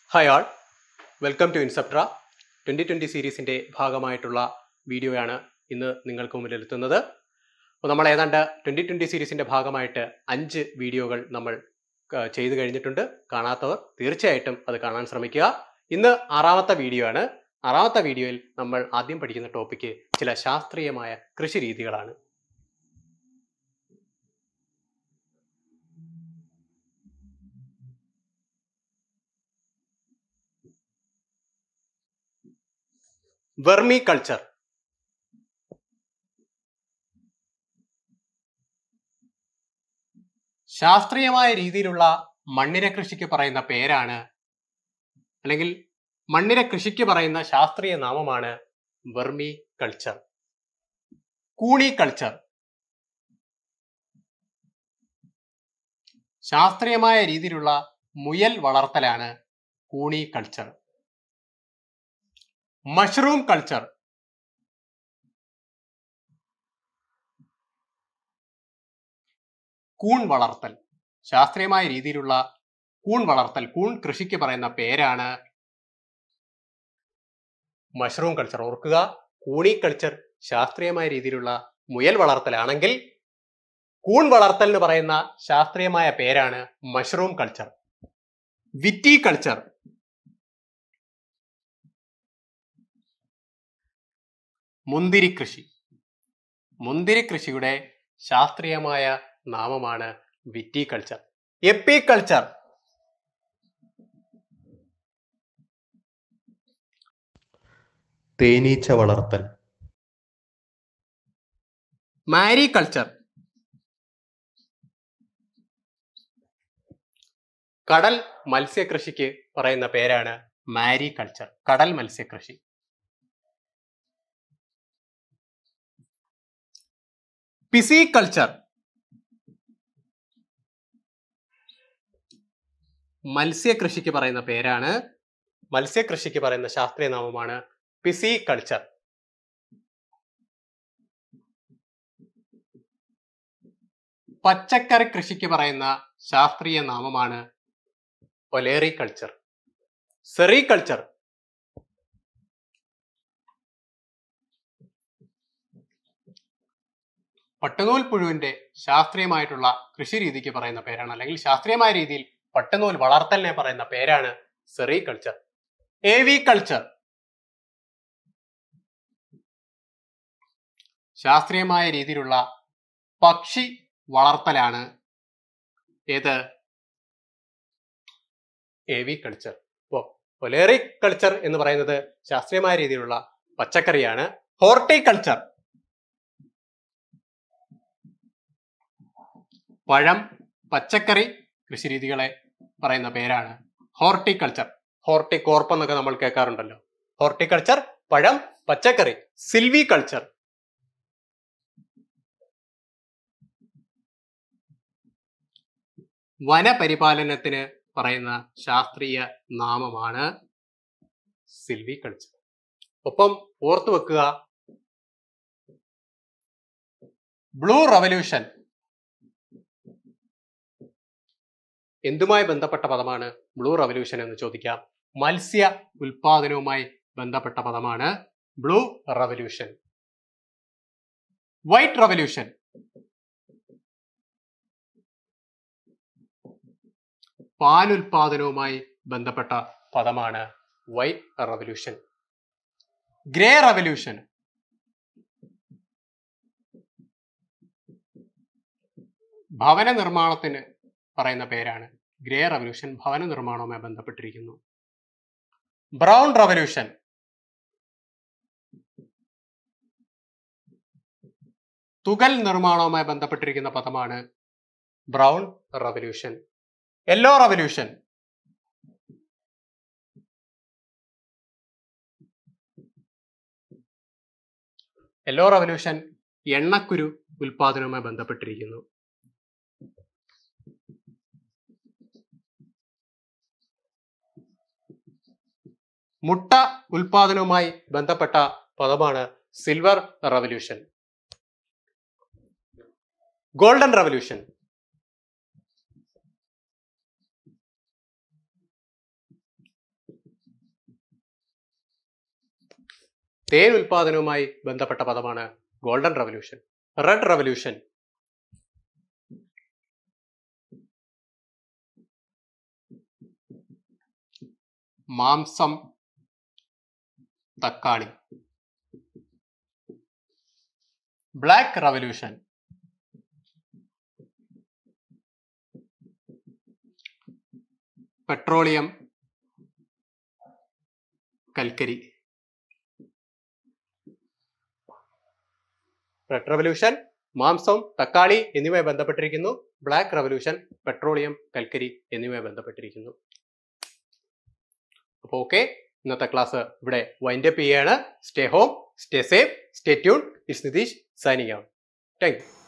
hi all welcome to ഇൻസെപ്ട്ര twenty twenty സീരീസിൻ്റെ ഭാഗമായിട്ടുള്ള വീഡിയോയാണ് ഇന്ന് നിങ്ങൾക്ക് മുമ്പിലെത്തുന്നത് അപ്പോൾ നമ്മൾ ഏതാണ്ട് ട്വൻ്റി ട്വൻ്റി സീരീസിൻ്റെ ഭാഗമായിട്ട് അഞ്ച് വീഡിയോകൾ നമ്മൾ ആ, ചെയ്തു കഴിഞ്ഞിട്ടുണ്ട് കാണാത്തവർ തീർച്ചയായിട്ടും അത് കാണാൻ ശ്രമിക്കുക ഇന്ന് ആറാമത്തെ വീഡിയോ ആണ് ആറാമത്തെ വീഡിയോയിൽ നമ്മൾ ആദ്യം പഠിക്കുന്ന ടോപ്പിക്ക് ചില ശാസ്ത്രീയമായ കൃഷി രീതികളാണ് വെർമി കൾച്ചർ ശാസ്ത്രീയമായ രീതിയിലുള്ള മണ്ണിര കൃഷിക്ക് പറയുന്ന പേരാണ് അല്ലെങ്കിൽ മണ്ണിര കൃഷിക്ക് പറയുന്ന ശാസ്ത്രീയ നാമമാണ് വെർമി കൾച്ചർ കൂണി കൾച്ചർ ശാസ്ത്രീയമായ രീതിയിലുള്ള മുയൽ വളർത്തലാണ് കൂണി കൾച്ചർ മഷ്റൂം കൾച്ചർ കൂൺ വളർത്തൽ ശാസ്ത്രീയമായ രീതിയിലുള്ള കൂൺ വളർത്തൽ കൂൺ കൃഷിക്ക് പറയുന്ന പേരാണ് മഷ്റൂം കൾച്ചർ ഓർക്കുക കൂണി കൾച്ചർ ശാസ്ത്രീയമായ രീതിയിലുള്ള മുയൽ വളർത്തലാണെങ്കിൽ കൂൺ വളർത്തൽ എന്ന് പറയുന്ന ശാസ്ത്രീയമായ പേരാണ് മഷ്റൂം കൾച്ചർ വിറ്റി കൾച്ചർ മുന്തിരി കൃഷി മുന്തിരി കൃഷിയുടെ ശാസ്ത്രീയമായ നാമമാണ് വിറ്റി കൾച്ചർ എപ്പി കൾച്ചർ തേനീച്ച വളർത്തൽ മാരി കൾച്ചർ കടൽ മത്സ്യകൃഷിക്ക് പറയുന്ന പേരാണ് മാരി കൾച്ചർ കടൽ മത്സ്യകൃഷി പിസി കൾച്ചർ മത്സ്യകൃഷിക്ക് പറയുന്ന പേരാണ് മത്സ്യകൃഷിക്ക് പറയുന്ന ശാസ്ത്രീയ നാമമാണ് പിസി കൾച്ചർ പച്ചക്കറി കൃഷിക്ക് പറയുന്ന ശാസ്ത്രീയ നാമമാണ് ഒലേറി കൾച്ചർ സെറി കൾച്ചർ പട്ടുനൂൽ പുഴുവിന്റെ ശാസ്ത്രീയമായിട്ടുള്ള കൃഷി രീതിക്ക് പറയുന്ന പേരാണ് അല്ലെങ്കിൽ ശാസ്ത്രീയമായ രീതിയിൽ പട്ടുനൂൽ വളർത്തലിനെ പറയുന്ന പേരാണ് sericulture aviculture ശാസ്ത്രീയമായ രീതിയിലുള്ള പക്ഷി വളർത്തലാണ് ഏത് എ വി കൾച്ചർ അപ്പോൾ ഒലേറി കൾച്ചർ എന്ന് പറയുന്നത് ശാസ്ത്രീയമായ രീതിയിലുള്ള പച്ചക്കറിയാണ് ഹോർട്ടിക്കൾച്ചർ പഴം പച്ചക്കറി കൃഷിരീതികളെ പറയുന്ന പേരാണ് ഹോർട്ടിക്കൾച്ചർ ഹോർട്ടികോർപ്പ് എന്നൊക്കെ നമ്മൾ കേൾക്കാറുണ്ടല്ലോ ഹോർട്ടിക്കൾച്ചർ പഴം പച്ചക്കറി സിൽവി കൾച്ചർ വനപരിപാലനത്തിന് പറയുന്ന ശാസ്ത്രീയ നാമമാണ് സിൽവി കൾച്ചർ ഒപ്പം ഓർത്തു വെക്കുക ബ്ലൂ റവല്യൂഷൻ എന്തുമായി ബന്ധപ്പെട്ട പദമാണ് ബ്ലൂ റവല്യൂഷൻ എന്ന് ചോദിക്കാം മത്സ്യ ഉൽപാദനവുമായി ബന്ധപ്പെട്ട പദമാണ് ബ്ലൂ റവല്യൂഷൻ വൈറ്റ് റവല്യൂഷൻ പാലുൽപാദനവുമായി ബന്ധപ്പെട്ട പദമാണ് വൈറ്റ് റവല്യൂഷൻ ഗ്രേ റവല്യൂഷൻ ഭവന നിർമ്മാണത്തിന് പറയുന്ന പേരാണ് ഗ്രേ റവല്യൂഷൻ ഭവന നിർമ്മാണവുമായി ബന്ധപ്പെട്ടിരിക്കുന്നു ബ്രൗൺ റവല്യൂഷൻ തുകൽ നിർമ്മാണവുമായി ബന്ധപ്പെട്ടിരിക്കുന്ന പദമാണ് brown revolution yellow revolution yellow revolution എണ്ണക്കുരു ഉൽപാദനവുമായി ബന്ധപ്പെട്ടിരിക്കുന്നു മുട്ട ഉൽപാദനവുമായി ബന്ധപ്പെട്ട പദമാണ് സിൽവർ റവല്യൂഷൻ ഗോൾഡൻ റവല്യൂഷൻ തേൻ ഉൽപാദനവുമായി ബന്ധപ്പെട്ട പദമാണ് ഗോൾഡൻ റവല്യൂഷൻ റെഡ് റവല്യൂഷൻ മാംസം തക്കാളി ബ്ലാക്ക് റവല്യൂഷൻ പെട്രോളിയം കൽക്കരി റെഡ് റവല്യൂഷൻ മാംസം തക്കാളി എന്നിവയെ ബന്ധപ്പെട്ടിരിക്കുന്നു ബ്ലാക്ക് റവല്യൂഷൻ പെട്രോളിയം കൽക്കരി എന്നിവയെ ബന്ധപ്പെട്ടിരിക്കുന്നു അപ്പോൾ ഓക്കെ ഇന്നത്തെ ക്ലാസ് ഇവിടെ വൈൻഡപ്പ് ചെയ്യാണ് stay home stay safe stay tuned is Nitish signing out thank U